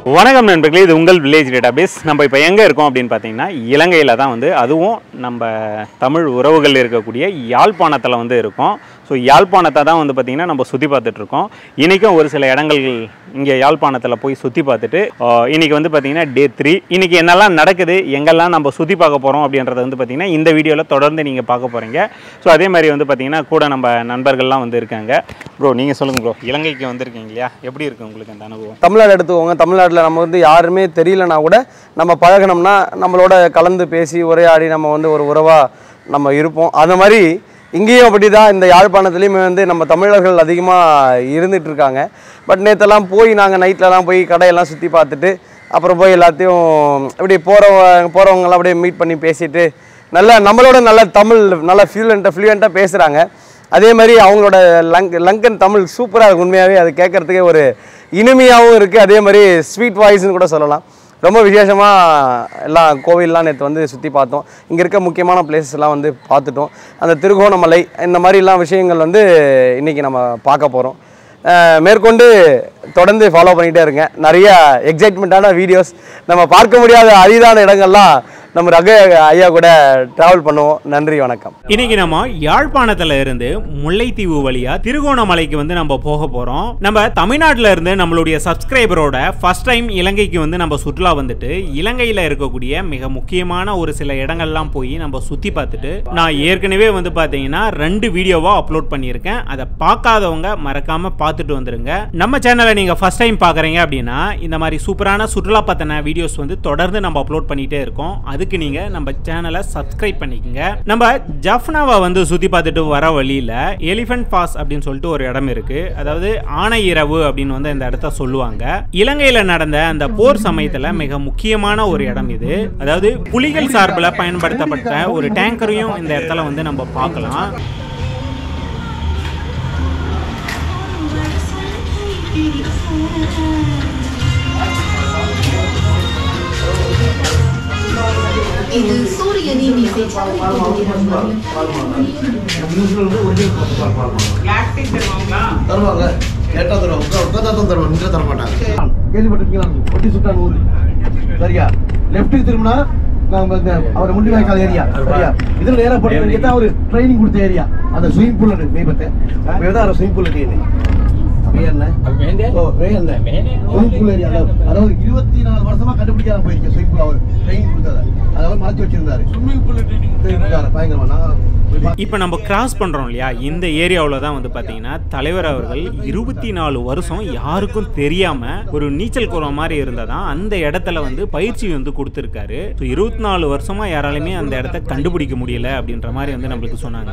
வணக்கம் நண்பர்களே இது உங்கள் வில்லேஜ் டேட்டாபேஸ் நம்ம இப்போ எங்கே இருக்கோம் அப்படின்னு பார்த்தீங்கன்னா இலங்கையில் தான் வந்து அதுவும் நம்ம தமிழ் உறவுகள் இருக்கக்கூடிய யாழ்ப்பாணத்தில் வந்து இருக்கோம் ஸோ யாழ்ப்பாணத்தை தான் வந்து பார்த்திங்கன்னா நம்ம சுற்றி பார்த்துட்டு இருக்கோம் இன்றைக்கும் ஒரு சில இடங்கள் இங்கே யாழ்ப்பாணத்தில் போய் சுற்றி பார்த்துட்டு ஆஹ், இன்னைக்கு வந்து பார்த்திங்கன்னா டே த்ரீ இன்றைக்கி என்னெல்லாம் நடக்குது எங்கெல்லாம் நம்ம சுற்றி பார்க்க போகிறோம் அப்படின்றத வந்து பார்த்திங்கன்னா இந்த வீடியோவில் தொடர்ந்து நீங்கள் பார்க்க போகிறீங்க ஸோ அதே மாதிரி வந்து பார்த்திங்கன்னா கூட நம்ம நண்பர்கள்லாம் வந்து இருக்காங்க ப்ரோ நீங்கள் சொல்லுங்கள் ப்ரோ இலங்கைக்கு வந்திருக்கீங்க இல்லையா எப்படி இருக்குது உங்களுக்கு அந்த அனுபவம் தமிழ்நாடு எடுத்துக்கோங்க தமிழ்நாட்டில் நம்ம வந்து யாருமே தெரியலனா கூட நம்ம பழகினோம்னா நம்மளோட கலந்து பேசி உரையாடி நம்ம வந்து ஒரு உறவாக நம்ம இருப்போம் அந்த மாதிரி இங்கேயும் அப்படி தான் இந்த யாழ்ப்பாணத்துலேயுமே வந்து நம்ம தமிழர்கள் அதிகமாக இருந்துட்டு இருக்காங்க பட் நேற்றெல்லாம் போய் நாங்கள் நைட்லலாம் போய் கடையெல்லாம் சுற்றி பார்த்துட்டு அப்புறம் போய் எல்லாத்தையும் இப்படி போகிறவங்க போகிறவங்கலாம் அப்படியே மீட் பண்ணி பேசிட்டு நல்ல நம்மளோட நல்ல தமிழ் நல்ல ஃப்ளூயண்ட்டாக ஃப்ளூயண்ட்டாக பேசுகிறாங்க அதே மாதிரி அவங்களோட லங் லங்கன் தமிழ் சூப்பராக இருக்கு உண்மையாகவே அது கேட்குறதுக்கே ஒரு இனிமையாகவும் இருக்குது அதே மாதிரி ஸ்வீட் வாய்ஸ்னு கூட சொல்லலாம் ரொம்ப விசேஷமாக எல்லாம் கோவில்லாம் நேற்று வந்து சுற்றி பார்த்தோம் இங்கே இருக்க முக்கியமான places எல்லாம் வந்து பார்த்துட்டோம் அந்த திருகோணமலை இந்த மாதிரிலாம் விஷயங்கள் வந்து இன்றைக்கி நம்ம பார்க்க போகிறோம் மேற்கொண்டு தொடர்ந்து ஃபாலோ பண்ணிகிட்டே இருங்க நிறைய எக்ஸைட்மெண்ட்டான வீடியோஸ் நம்ம பார்க்க முடியாத அரிதான இடங்கள்லாம் நம்ம ரக ஐயா கூட ட்ராவல் பண்ணுவோம் நன்றி வணக்கம் இன்னைக்கு நம்ம யாழ்ப்பாணத்துல இருந்து முல்லைத்தீவு வழியா திருகோணமலைக்கு வந்து நம்ம போக போறோம் நம்ம தமிழ்நாட்டுல இருந்து நம்மளுடைய சப்ஸ்கிரைபரோட ஃபர்ஸ்ட் டைம் இலங்கைக்கு வந்து நம்ம சுற்றுலா வந்துட்டு இலங்கையில இருக்கக்கூடிய மிக முக்கியமான ஒரு சில இடங்கள்லாம் போய் நம்ம சுத்தி பார்த்துட்டு நான் ஏற்கனவே வந்து பாத்தீங்கன்னா ரெண்டு வீடியோவா அப்லோட் பண்ணியிருக்கேன் அதை பார்க்காதவங்க மறக்காம பார்த்துட்டு வந்துருங்க நம்ம சேனலை நீங்க ஃபர்ஸ்ட் டைம் பாக்குறீங்க அப்படின்னா இந்த மாதிரி சூப்பரான சுற்றுலா பத்தின வீடியோஸ் வந்து தொடர்ந்து நம்ம அப்லோட் பண்ணிட்டே இருக்கோம் அதுக்கு நீங்க நம்ம சேனலை சப்ஸ்கிரைப் பண்ணிக்கங்க நம்ம ஜஃப்னாவை வந்து சுத்தி பார்த்துட்டு வர வழியில எலிஃபென்ட் பாஸ் அப்படின்னு சொல்லிட்டு ஒரு இடம் இருக்கு அதாவது ஆனை இரவு அப்படின்னு வந்து இந்த இடத்த சொல்லுவாங்க இலங்கையில நடந்த அந்த போர் சமயத்துல மிக முக்கியமான ஒரு இடம் இது அதாவது புலிகள் சார்பில் பயன்படுத்தப்பட்ட ஒரு டேங்கரையும் இந்த இடத்துல வந்து நம்ம பார்க்கலாம் இது சூரியனின் இசை தருவாங்க கேட்டா தருவாங்க உட்கா உட்காந்தா தான் தருவாங்க நின்று தர மாட்டாங்க கேள்விப்பட்டிருக்கீங்களா ஒட்டி சுட்டா நூறு சரியா லெஃப்ட்டுக்கு திரும்பினா நாம இந்த அவர் முள்ளி வாய்க்கால் ஏரியா சரியா இதுல நேரா போட்டு தான் அவர் ட்ரைனிங் கொடுத்த ஏரியா அந்த ஸ்விமிங் பூல் மேம்பத்தை மேதான் அவர் ஸ்விமிங் பூல் ஏரியா அதாவது இருபத்தி நாலு வருஷமா கண்டுபிடிக்காம போயிருக்கேன் ஸ்விமிங் பூல் அவர் ட்ரைனிங் கொடுத்ததை அதாவது மறைச்சு வச்சிருந்தாரு ஸ்விமிங் பூல் ட்ரைனிங் பயங்கரமா நான் இப்போ நம்ம கிராஸ் பண்ணுறோம் இல்லையா இந்த ஏரியாவில் தான் வந்து பார்த்தீங்கன்னா தலைவர் அவர்கள் இருபத்தி நாலு வருஷம் யாருக்கும் தெரியாமல் ஒரு நீச்சல் குளம் மாதிரி இருந்ததா அந்த இடத்துல வந்து பயிற்சி வந்து கொடுத்துருக்காரு ஸோ இருபத்தி நாலு வருஷமாக யாராலுமே அந்த இடத்த கண்டுபிடிக்க முடியல அப்படின்ற மாதிரி வந்து நம்மளுக்கு சொன்னாங்க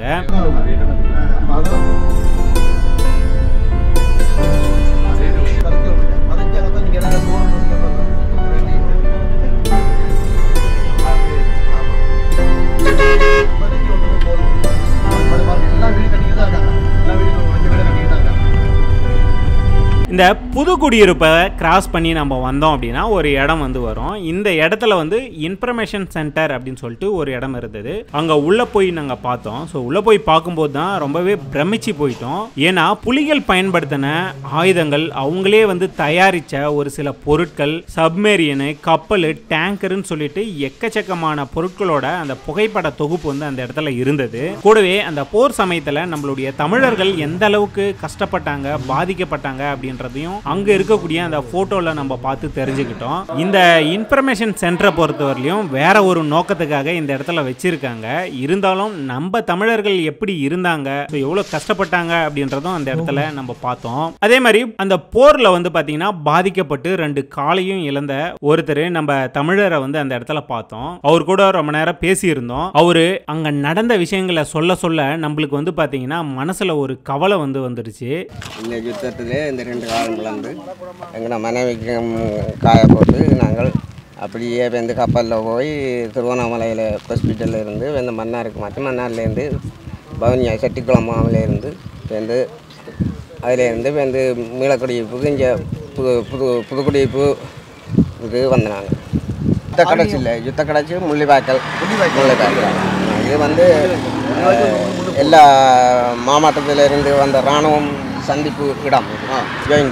இந்த புது குடியிருப்பை கிராஸ் பண்ணி நம்ம வந்தோம் அப்படின்னா ஒரு இடம் வந்து வரும் இந்த இடத்துல வந்து இன்ஃபர்மேஷன் சென்டர் அப்படின்னு சொல்லிட்டு ஒரு இடம் இருந்தது அங்கே உள்ளே போய் நாங்கள் பார்த்தோம் ஸோ உள்ளே போய் பார்க்கும்போது தான் ரொம்பவே பிரமிச்சு போயிட்டோம் ஏன்னா புலிகள் பயன்படுத்தின ஆயுதங்கள் அவங்களே வந்து தயாரித்த ஒரு சில பொருட்கள் சப்மேரியனு கப்பல் டேங்கருன்னு சொல்லிட்டு எக்கச்சக்கமான பொருட்களோட அந்த புகைப்பட தொகுப்பு வந்து அந்த இடத்துல இருந்தது கூடவே அந்த போர் சமயத்தில் நம்மளுடைய தமிழர்கள் எந்த அளவுக்கு கஷ்டப்பட்டாங்க பாதிக்கப்பட்டாங்க அப்படின்றதையும் அங்க இருக்கக்கூடிய அந்த போட்டோல நம்ம பார்த்து தெரிஞ்சுக்கிட்டோம் இந்த இன்ஃபர்மேஷன் சென்டரை பொறுத்தவரையிலும் வேற ஒரு நோக்கத்துக்காக இந்த இடத்துல வச்சிருக்காங்க இருந்தாலும் நம்ம தமிழர்கள் எப்படி இருந்தாங்க so எவ்வளவு கஷ்டப்பட்டாங்க அப்படின்றதும் அந்த இடத்துல நம்ம பார்த்தோம் அதே மாதிரி அந்த போர்ல வந்து பாத்தீங்கன்னா பாதிக்கப்பட்டு ரெண்டு காலையும் இழந்த ஒருத்தர் நம்ம தமிழரை வந்து அந்த இடத்துல பார்த்தோம் அவர் கூட ரொம்ப நேரம் பேசியிருந்தோம் அவரு அங்க நடந்த விஷயங்களை சொல்ல சொல்ல நம்மளுக்கு வந்து பாத்தீங்கன்னா மனசுல ஒரு கவலை வந்து வந்துருச்சு இந்த யுத்தத்திலே இந்த ரெண்டு காலம் கலந்து எங்கள் மனைவிக்கு ம், காய போட்டு நாங்கள் அப்படியே வந்து கப்பலில் போய் திருவண்ணாமலையில் ஹாஸ்பிட்டலில் இருந்து வந்து மன்னாருக்கு மாற்றி மன்னார்லேருந்து பவனியா செட்டிக்குளமாவிலேருந்து வந்து அதிலேருந்து வந்து மீளக்குடியிருப்புக்கு இங்கே புது புது புதுக்குடியிருப்பு இது வந்தாங்க யுத்த கடைசி இல்லை யுத்த கடைசி முள்ளிவாய்க்கல் முள்ளிவாய்க்கல் இது வந்து அஹ், எல்லா மாவட்டத்திலிருந்து வந்த இராணுவம் சந்திப்பு இடம் ஜோயிண்ட்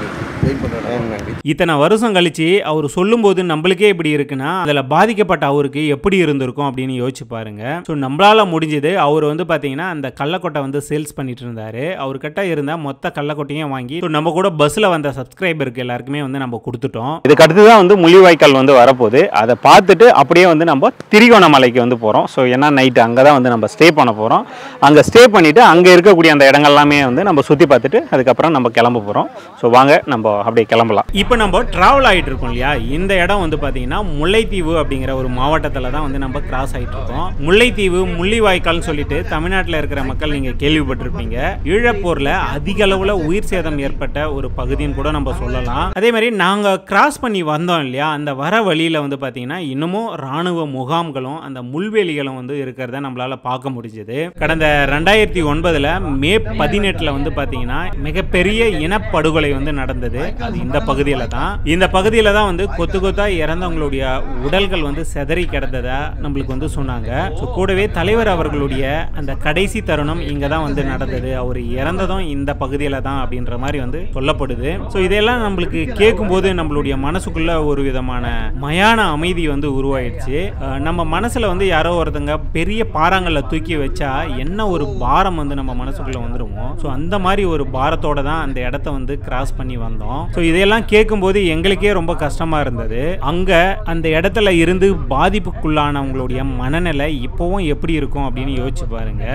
வெயிட் பண்ணுறேன் நன்றி இத்தனை வருஷம் கழிச்சு அவர் சொல்லும்போது நம்மளுக்கே இப்படி இருக்குன்னா அதில் பாதிக்கப்பட்ட அவருக்கு எப்படி இருந்திருக்கும் அப்படின்னு யோசிச்சு பாருங்க ஸோ நம்மளால முடிஞ்சது அவர் வந்து பார்த்தீங்கன்னா அந்த கள்ளக்கொட்டை வந்து சேல்ஸ் பண்ணிட்டு இருந்தாரு அவர்கிட்ட இருந்த மொத்த கள்ளக்கொட்டையும் வாங்கி so நம்ம கூட பஸ்ஸில் வந்த சப்ஸ்கிரைபருக்கு எல்லாருக்குமே வந்து நம்ம கொடுத்துட்டோம் இதுக்கு அடுத்து தான் வந்து முள்ளிவாய்க்கால் வந்து வரப்போகுது அதை பார்த்துட்டு அப்படியே வந்து நம்ம திரிகோணமலைக்கு வந்து போகிறோம் ஸோ ஏன்னா நைட்டு அங்கே தான் வந்து நம்ம ஸ்டே பண்ண போகிறோம் அங்கே ஸ்டே பண்ணிவிட்டு அங்கே இருக்கக்கூடிய அந்த இடங்கள்லாமே வந்து நம்ம சுற்றி பார்த்துட்டு அதுக்கப்புறம் நம்ம கிளம்ப போகிறோம் ஸோ வாங்க நம்ம அப்படியே கிளம்பலாம் இப்போ நம்ம டிராவல் ஆகிட்டு இருக்கோம் இல்லையா இந்த இடம் வந்து பார்த்தீங்கன்னா முல்லைத்தீவு அப்படிங்கிற ஒரு மாவட்டத்தில் தான் வந்து நம்ம கிராஸ் ஆகிட்டு இருக்கோம் முல்லைத்தீவு முள்ளிவாய்க்கால்னு சொல்லிட்டு தமிழ்நாட்டில் இருக்கிற மக்கள் நீங்கள் கேள்விப்பட்டிருப்பீங்க ஈழப்போரில் அதிக அளவில் உயிர் சேதம் ஏற்பட்ட ஒரு பகுதின்னு கூட நம்ம சொல்லலாம் அதே மாதிரி நாங்கள் கிராஸ் பண்ணி வந்தோம் இல்லையா அந்த வர வழியில் வந்து பார்த்தீங்கன்னா இன்னமும் ராணுவ முகாம்களும் அந்த முள்வேலிகளும் வந்து இருக்கிறத நம்மளால பார்க்க முடிஞ்சது கடந்த ரெண்டாயிரத்தி ஒன்பதுல மே பதினெட்டுல வந்து பார்த்தீங்கன்னா மிகப்பெரிய இனப்படுகொலை வந்து நடந்தது அது இந்த பகுதியில் தான் இந்த பகுதியில் தான் வந்து கொத்து கொத்தா இறந்தவங்களுடைய உடல்கள் வந்து செதறி கிடந்ததா நம்மளுக்கு வந்து சொன்னாங்க ஸோ கூடவே தலைவர் அவர்களுடைய அந்த கடைசி தருணம் இங்கே தான் வந்து நடந்தது அவர் இறந்ததும் இந்த பகுதியில் தான் அப்படின்ற மாதிரி வந்து சொல்லப்படுது ஸோ இதெல்லாம் நம்மளுக்கு கேட்கும்போது நம்மளுடைய மனசுக்குள்ள ஒரு விதமான மயான அமைதி வந்து உருவாயிடுச்சு அஹ் நம்ம மனசுல வந்து யாரோ ஒருத்தங்க பெரிய பாறாங்கல்ல தூக்கி வச்சா என்ன ஒரு பாரம் வந்து நம்ம மனசுக்குள்ள வந்துருமோ ஸோ அந்த மாதிரி ஒரு பாரத்தோட தான் அந்த இடத்த வந்து கிராஸ் பண்ணி வந்தோம் ஸோ இதையெல்லாம் கேட்கும்போது எங்களுக்கே ரொம்ப கஷ்டமா இருந்தது அங்க அந்த இடத்துல இருந்து பாதிப்புக்குள்ளானவங்களுடைய மனநிலை இப்போவும் எப்படி இருக்கும் அப்படின்னு யோசிச்சு பாருங்க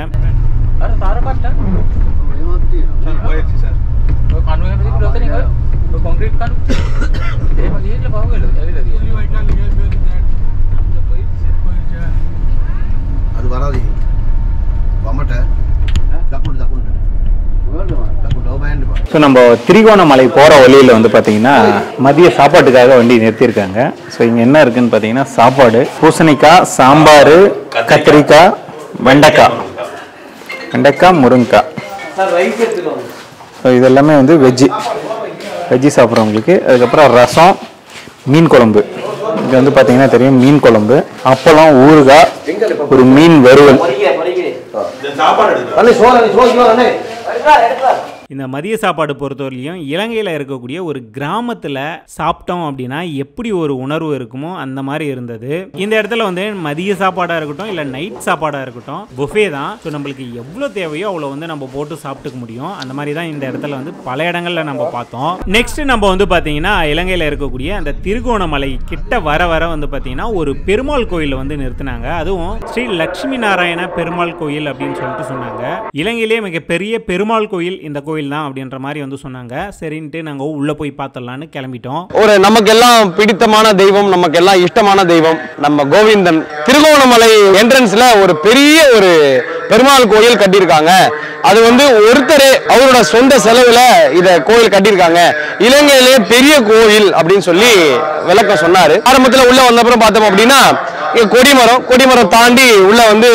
ඔය කණු එහෙම තිබුණ ඔතනින් ඔය ඔය කොන්ක්‍රීට් කණු එහෙම ගිහිල්ලා පහුවෙලා ඇවිල්ලා තියෙනවා அது வராது வமட்ட தக்குண்டு தக்குண்டு தக்குண்டு ஓபேண்டு பா ஸோ நம்ம திரிகோணமலை போகிற வழியில் வந்து பார்த்தீங்கன்னா மதிய சாப்பாட்டுக்காக வண்டி நிறுத்தியிருக்காங்க ஸோ இங்கே என்ன இருக்குன்னு பார்த்தீங்கன்னா சாப்பாடு பூசணிக்காய் சாம்பார் கத்திரிக்காய் வெண்டைக்காய் வெண்டைக்காய் முருங்கைக்காய் ஸோ இது எல்லாமே வந்து வெஜ்ஜு வெஜ்ஜி சாப்பிட்றவங்களுக்கு அதுக்கப்புறம் ரசம் மீன் குழம்பு இது வந்து பார்த்தீங்கன்னா தெரியும் மீன் குழம்பு அப்பளம் ஊறுகாய் ஒரு மீன் வறுவல் அண்ணே சோறு அண்ணே சோறு கிலோ அண்ணே இந்த மதிய சாப்பாடு பொறுத்தவரையிலையும் இலங்கையில் இருக்கக்கூடிய ஒரு கிராமத்தில் சாப்பிட்டோம் அப்படின்னா எப்படி ஒரு உணர்வு இருக்குமோ அந்த மாதிரி இருந்தது இந்த இடத்துல வந்து மதிய சாப்பாடாக இருக்கட்டும் இல்லை நைட் சாப்பாடாக இருக்கட்டும் புஃபே தான் ஸோ நம்மளுக்கு எவ்வளோ தேவையோ அவ்வளோ வந்து நம்ம போட்டு சாப்பிட்டுக்க முடியும் அந்த மாதிரி தான் இந்த இடத்துல வந்து பல இடங்களில் நம்ம பார்த்தோம் நெக்ஸ்ட் நம்ம வந்து பார்த்தீங்கன்னா இலங்கையில் இருக்கக்கூடிய அந்த திருகோணமலை கிட்ட வர வர வந்து பார்த்தீங்கன்னா ஒரு பெருமாள் கோயிலை வந்து நிறுத்தினாங்க அதுவும் ஸ்ரீ லட்சுமி நாராயண பெருமாள் கோயில் அப்படின்னு சொல்லிட்டு சொன்னாங்க இலங்கையிலேயே மிகப்பெரிய பெருமாள் கோயில் இந்த கோயில் தான் அப்படின்ற மாதிரி வந்து சொன்னாங்க சரின்ட்டு நாங்கள் உள்ளே போய் பார்த்துடலான்னு கிளம்பிட்டோம் ஒரு நமக்கு எல்லாம் பிடித்தமான தெய்வம் நமக்கு எல்லாம் இஷ்டமான தெய்வம் நம்ம கோவிந்தன் திருகோணமலை என்ட்ரன்ஸ்ல ஒரு பெரிய ஒரு பெருமாள் கோயில் கட்டியிருக்காங்க அது வந்து ஒருத்தரே அவரோட சொந்த செலவுல இத கோயில் கட்டியிருக்காங்க இலங்கையிலே பெரிய கோயில் அப்படின்னு சொல்லி விளக்கம் சொன்னாரு ஆரம்பத்துல உள்ள வந்தப்புறம் பார்த்தோம் அப்படின்னா இங்க கொடிமரம் கொடிமரம் தாண்டி உள்ள வந்து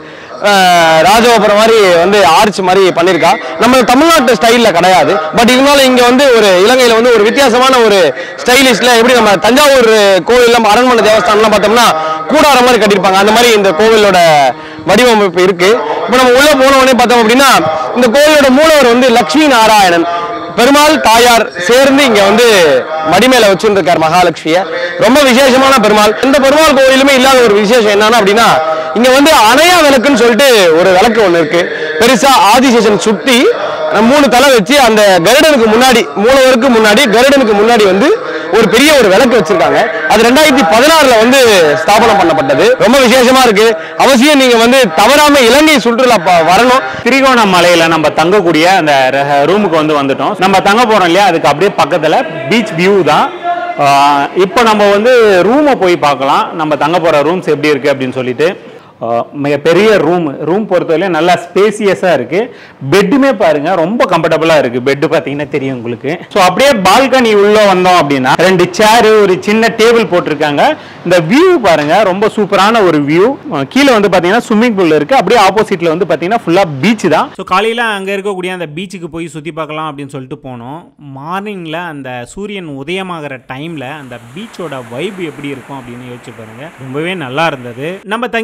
அஹ், ராஜகோபுரம் மாதிரி வந்து ஆர்ச் மாதிரி பண்ணியிருக்கா நம்ம தமிழ்நாட்டு ஸ்டைலில் கிடையாது பட் இருந்தாலும் இங்கே வந்து ஒரு இலங்கையில் வந்து ஒரு வித்தியாசமான ஒரு ஸ்டைலிஷ்ல எப்படி நம்ம தஞ்சாவூர் கோவில் நம்ம அரண்மனை தேவஸ்தானம்லாம் பார்த்தோம்னா கூடாரம் மாதிரி கட்டியிருப்பாங்க அந்த மாதிரி இந்த கோவிலோட வடிவமைப்பு இருக்கு இப்போ நம்ம உள்ள போன உடனே பார்த்தோம் அப்படின்னா இந்த கோவிலோட மூலவர் வந்து லக்ஷ்மி நாராயணன் பெருமாள் தாயார் சேர்ந்து இங்க வந்து மடிமேல வச்சுட்டு இருக்கார் மகாலட்சுமிய ரொம்ப விசேஷமான பெருமாள் இந்த பெருமாள் கோயிலுமே இல்லாத ஒரு விசேஷம் என்னன்னா அப்படின்னா இங்க வந்து அணையா விளக்குன்னு சொல்லிட்டு ஒரு விளக்கு ஒண்ணு இருக்கு பெருசா ஆதிசேஷன் சுத்தி மூணு தலை வச்சு அந்த கருடனுக்கு முன்னாடி மூலவருக்கு முன்னாடி கருடனுக்கு முன்னாடி வந்து ஒரு பெரிய ஒரு விளக்கு வச்சிருக்காங்க அது ரெண்டாயிரத்தி பதினாறுல வந்து ஸ்தாபனம் பண்ணப்பட்டது ரொம்ப விசேஷமா இருக்கு அவசியம் நீங்க வந்து தவறாம இலங்கை சுற்றுலா ப- வரணும் திரிகோணமலையில நம்ம தங்கக்கூடிய அந்த ரூமுக்கு வந்து வந்துட்டோம் நம்ம தங்க போறோம் இல்லையா அதுக்கு அப்படியே பக்கத்துல பீச் வியூ தான் ஆஹ் இப்போ நம்ம வந்து ரூமை போய் பார்க்கலாம் நம்ம தங்க போற ரூம்ஸ் எப்படி இருக்கு அப்படின்னு சொல்லிட்டு ஆஹ் மிகப்பெரிய ரூம் ரூம் பொறுத்தவரையிலும் நல்லா ஸ்பேசியஸாக இருக்கு பெட்டுமே பாருங்க ரொம்ப கம்ஃபர்டபுளாக இருக்கு பெட்டு பார்த்தீங்கன்னா தெரியும் உங்களுக்கு ஸோ அப்படியே பால்கனி உள்ள வந்தோம் அப்படின்னா ரெண்டு சேரு ஒரு சின்ன டேபிள் போட்டிருக்காங்க இந்த வியூ பாருங்க ரொம்ப சூப்பரான ஒரு வியூ கீழே வந்து பார்த்தீங்கன்னா ஸ்விம்மிங் பூல் இருக்கு அப்படியே ஆப்போசிட்ல வந்து பார்த்தீங்கன்னா ஃபுல்லாக பீச் தான் ஸோ காலையில் அங்கே இருக்கக்கூடிய அந்த பீச்சுக்கு போய் சுற்றி பார்க்கலாம் அப்படின்னு சொல்லிட்டு போனோம் மார்னிங்கில் அந்த சூரியன் உதயமாகிற டைமில் அந்த பீச்சோட வைப் எப்படி இருக்கும் அப்படின்னு யோசிச்சு பாருங்க ரொம்பவே நல்லா இருந்தது நம்ம தங்கி இருந்தோம் இல்லையா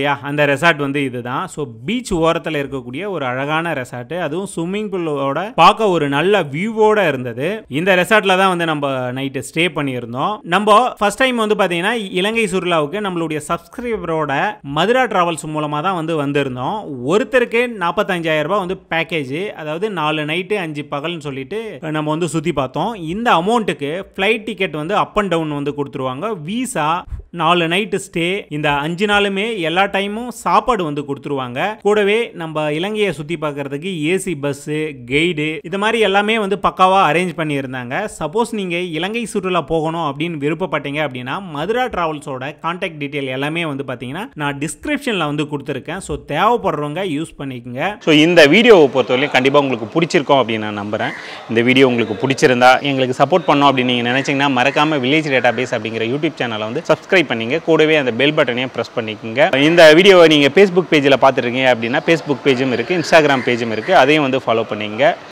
இல்லையா அந்த ரெசார்ட் வந்து இதுதான் ஸோ பீச் ஓரத்தில் இருக்கக்கூடிய ஒரு அழகான ரெசார்ட் அதுவும் ஸ்விம்மிங் பூலோட பார்க்க ஒரு நல்ல வியூவோட இருந்தது இந்த ரெசார்ட்ல தான் வந்து நம்ம நைட்டு ஸ்டே பண்ணியிருந்தோம் நம்ம ஃபர்ஸ்ட் டைம் வந்து பார்த்தீங்கன்னா இலங்கை சுற்றுலாவுக்கு நம்மளுடைய சப்ஸ்கிரைபரோட மதுரா டிராவல்ஸ் மூலமாக தான் வந்து வந்திருந்தோம் ஒருத்தருக்கு நாற்பத்தஞ்சாயிரம் ரூபாய் வந்து பேக்கேஜ் அதாவது நாலு நைட்டு அஞ்சு பகல்னு சொல்லிட்டு நம்ம வந்து சுற்றி பார்த்தோம் இந்த அமௌண்ட்டுக்கு ஃப்ளைட் டிக்கெட் வந்து அப் அண்ட் டவுன் வந்து கொடுத்துருவாங்க வீசா நாலு நைட்டு ஸ்டே இந்த அஞ்சு நாளுமே எல்லா டைமும் சாப்பாடு வந்து கொடுத்துருவாங்க கூடவே நம்ம இலங்கையை சுற்றி பார்க்கறதுக்கு ஏசி பஸ்ஸு கைடு இது மாதிரி எல்லாமே வந்து பக்காவாக அரேஞ்ச் பண்ணியிருந்தாங்க சப்போஸ் நீங்கள் இலங்கை சுற்றுலா போகணும் அப்படின்னு விருப்பப்பட்டீங்க அப்படின்னா மதுரா டிராவல்ஸோட கான்டாக்ட் டீட்டெயில் எல்லாமே வந்து பார்த்தீங்கன்னா நான் டிஸ்கிரிப்ஷனில் வந்து கொடுத்துருக்கேன் ஸோ தேவைப்படுறவங்க யூஸ் பண்ணிக்கோங்க ஸோ இந்த வீடியோவை பொறுத்தவரையும் கண்டிப்பாக உங்களுக்கு பிடிச்சிருக்கோம் அப்படின்னு நான் நம்புகிறேன் இந்த வீடியோ உங்களுக்கு பிடிச்சிருந்தா எங்களுக்கு சப்போர்ட் பண்ணோம் அப்படின்னு நீங்கள் நினச்சிங்கன்னா மறக்காமல் வில்லேஜ் டேட்டா பேஸ் அப்படிங்கிற யூடியூப் சேனலை வந்து சப்ஸ்கிரைப் பண்ணிங்க கூடவே அந்த பெல் பட்டனையும் ப்ரெஸ் பண்ணிக்கோங்க இந்த வீடியோவை நீங்கள் ஃபேஸ்புக் பேஜில் பார்த்துருக்கீங்க அப்படின்னா ஃபேஸ்புக் பேஜும் இருக்குது இன்ஸ்டாகிராம் பேஜும் இருக்குது அதையும் வந்து ஃபாலோ பண்ணிங்க